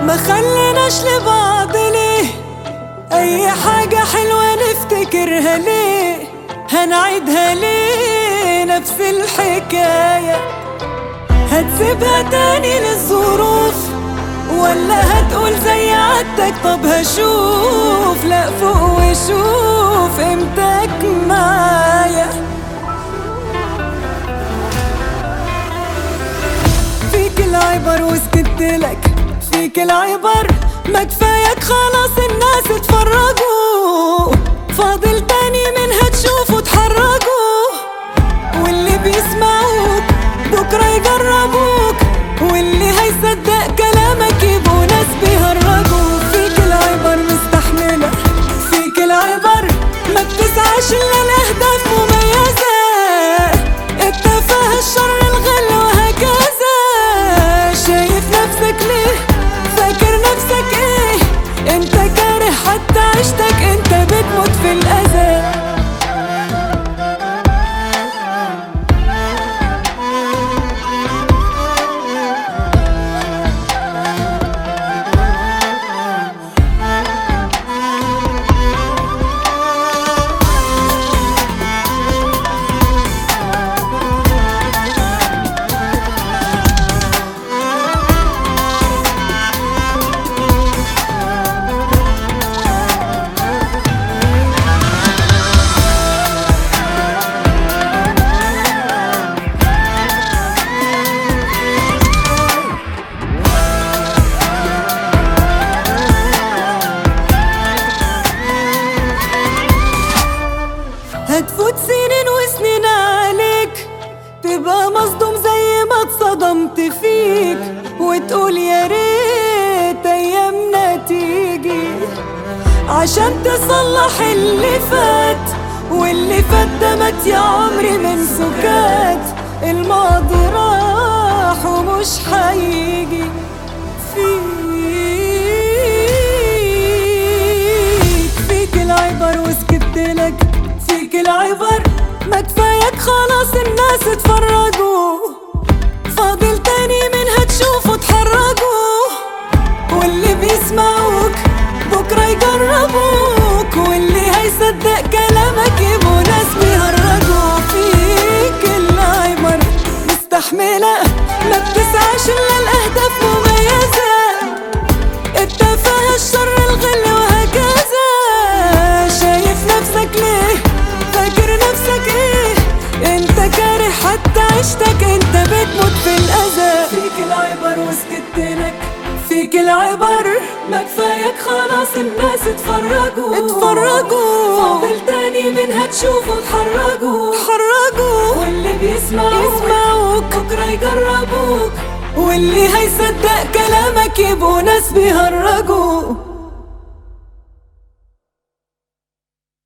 ما خليناش لبعض ليه اي حاجة حلوة نفتكرها ليه هنعيدها ليه نفس الحكاية هتسيبها تاني للظروف ولا هتقول زي عادتك طب هشوف لا فوق وشوف امتك معايا فيك العبر وسكت لك فيك العبر ما كفايك خلاص الناس اتفرجوا فاضل تاني منها تشوفوا تحرجوا واللي بيسمعوك بكرة يجربوك واللي هيصدق كلامك يبقوا ناس بيهرجوا فيك العبر مستحملة فيك العبر ما بتسعاش إلا لأهداف مميزة التفاهة الشر الغل وهكذا شايف نفسك ليه فاكر نفسك ايه انت كاره حتى عيشتك انت بتموت في الأذى هتفوت سنين وسنين عليك تبقى مصدوم زي ما اتصدمت فيك وتقول يا ريت ايامنا تيجي عشان تصلح اللي فات واللي فات ده مات يا عمري من سكات الماضي راح ومش هيجي فيك فيك العبر وسكت لك فيك العبر ما كفايك خلاص الناس اتفرجوا فاضل تاني منها تشوفوا تحرجوا واللي بيسمعوك بكرة يجربوك واللي هيصدق كلامك يبقوا ناس بيهرجوا فيك العبر مستحملة ما بتسعاش إلا الأهداف مميزة التفاهة الشر الغل وهكذا شايف نفسك ليه فاكر نفسك ايه انت كاره حتى عيشتك انت بتموت في الاذى فيك العبر وسكت لك فيك العبر ما كفايك خلاص الناس اتفرجوا اتفرجوا فاضل تاني منها تشوفوا تحرجوا تحرجوا واللي بيسمعوك يسمعوك بكرة يجربوك واللي هيصدق كلامك يبقوا ناس بيهرجوا